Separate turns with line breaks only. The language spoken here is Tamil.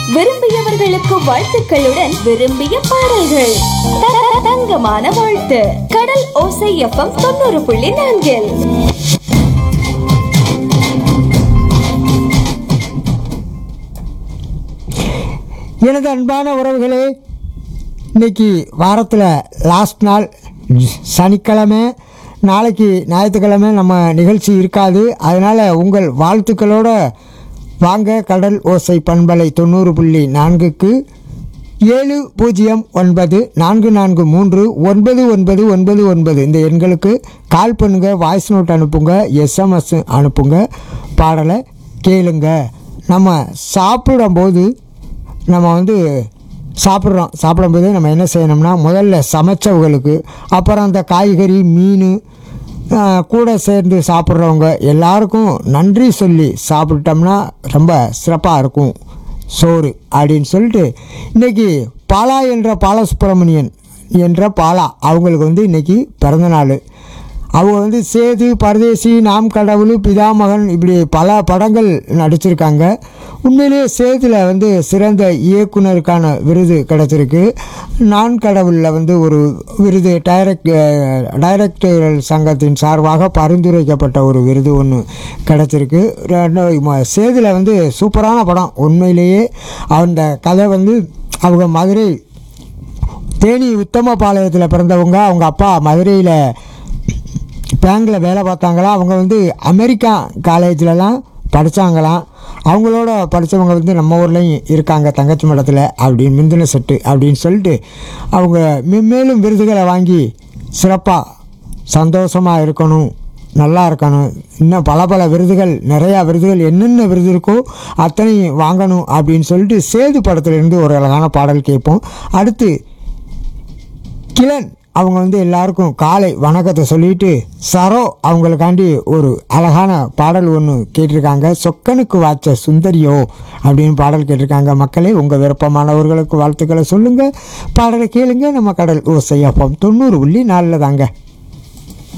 விரும்பியவர்களுக்கு வாழ்த்துக்களுடன் விரும்பிய பாடல்கள் த- த- தங்கமான வாழ்த்து கடல் ஓசை எஃப்எம் தொண்ணூறு புள்ளி நான்கில்
எனது அன்பான உறவுகளே இன்னைக்கு வாரத்தில் லாஸ்ட் நாள் சனிக்கிழமை நாளைக்கு ஞாயிற்றுக்கிழமை நம்ம நிகழ்ச்சி இருக்காது அதனால் உங்கள் வாழ்த்துக்களோட வாங்க கடல் ஓசை பண்பலை தொண்ணூறு புள்ளி நான்குக்கு ஏழு பூஜ்ஜியம் ஒன்பது நான்கு நான்கு மூன்று ஒன்பது ஒன்பது ஒன்பது ஒன்பது இந்த எண்களுக்கு கால் பண்ணுங்க வாய்ஸ் நோட் அனுப்புங்க எஸ்எம்எஸ் அனுப்புங்க பாடலை கேளுங்க நம்ம சாப்பிடும்போது நம்ம வந்து சாப்பிட்றோம் சாப்பிடும்போது நம்ம என்ன செய்யணும்னா முதல்ல சமைச்சவங்களுக்கு அப்புறம் அந்த காய்கறி மீன் ஆஹ், கூட சேர்ந்து சாப்பிட்றவங்க எல்லாருக்கும் நன்றி சொல்லி சாப்பிட்டோம்னா ரொம்ப சிறப்பாக இருக்கும் சோறு அப்படின்னு சொல்லிட்டு இன்றைக்கி பாலா என்ற பாலசுப்ரமணியன் என்ற பாலா அவங்களுக்கு வந்து இன்றைக்கி பிறந்தநாள் அவங்க வந்து சேது பரதேசி நாம் கடவுள் பிதாமகன் இப்படி பல படங்கள் நடிச்சிருக்காங்க உண்மையிலேயே சேதுல வந்து சிறந்த இயக்குனருக்கான விருது கிடச்சிருக்கு நான் கடவுளில் வந்து ஒரு விருது டைரக்ட் டைரக்டர்கள் சங்கத்தின் சார்பாக பரிந்துரைக்கப்பட்ட ஒரு விருது ஒன்று கிடச்சிருக்கு சேதுல வந்து சூப்பரான படம் உண்மையிலேயே அந்த கதை வந்து அவங்க மதுரை தேனி உத்தமபாளையத்தில் பிறந்தவங்க அவங்க அப்பா மதுரையில் பேங்கில் வேலை பார்த்தாங்களா அவங்க வந்து அமெரிக்கா காலேஜ்லலாம் படித்தாங்களாம் அவங்களோட படித்தவங்க வந்து நம்ம ஊர்லேயும் இருக்காங்க தங்கச்சி மடத்தில் அப்படின்னு மிந்தின செட்டு அப்படின்னு சொல்லிட்டு அவங்க மென்மேலும் விருதுகளை வாங்கி சிறப்பாக சந்தோஷமாக இருக்கணும் நல்லா இருக்கணும் இன்னும் பல பல விருதுகள் நிறையா விருதுகள் என்னென்ன விருது இருக்கோ அத்தனையும் வாங்கணும் அப்படின்னு சொல்லிட்டு சேது படத்துலேருந்து ஒரு அழகான பாடல் கேட்போம் அடுத்து கிளன் அவங்க வந்து எல்லாருக்கும் காலை வணக்கத்தை சொல்லிட்டு சரோ அவங்களுக்காண்டி ஒரு அழகான பாடல் ஒன்று கேட்டிருக்காங்க சொக்கனுக்கு வாச்ச சுந்தரியோ அப்படின்னு பாடல் கேட்டிருக்காங்க மக்களே உங்கள் விருப்பமானவர்களுக்கு வாழ்த்துக்களை சொல்லுங்கள் பாடலை கேளுங்க நம்ம கடல் ஓசையப்பம் தொண்ணூறு புள்ளி நாலில் தாங்க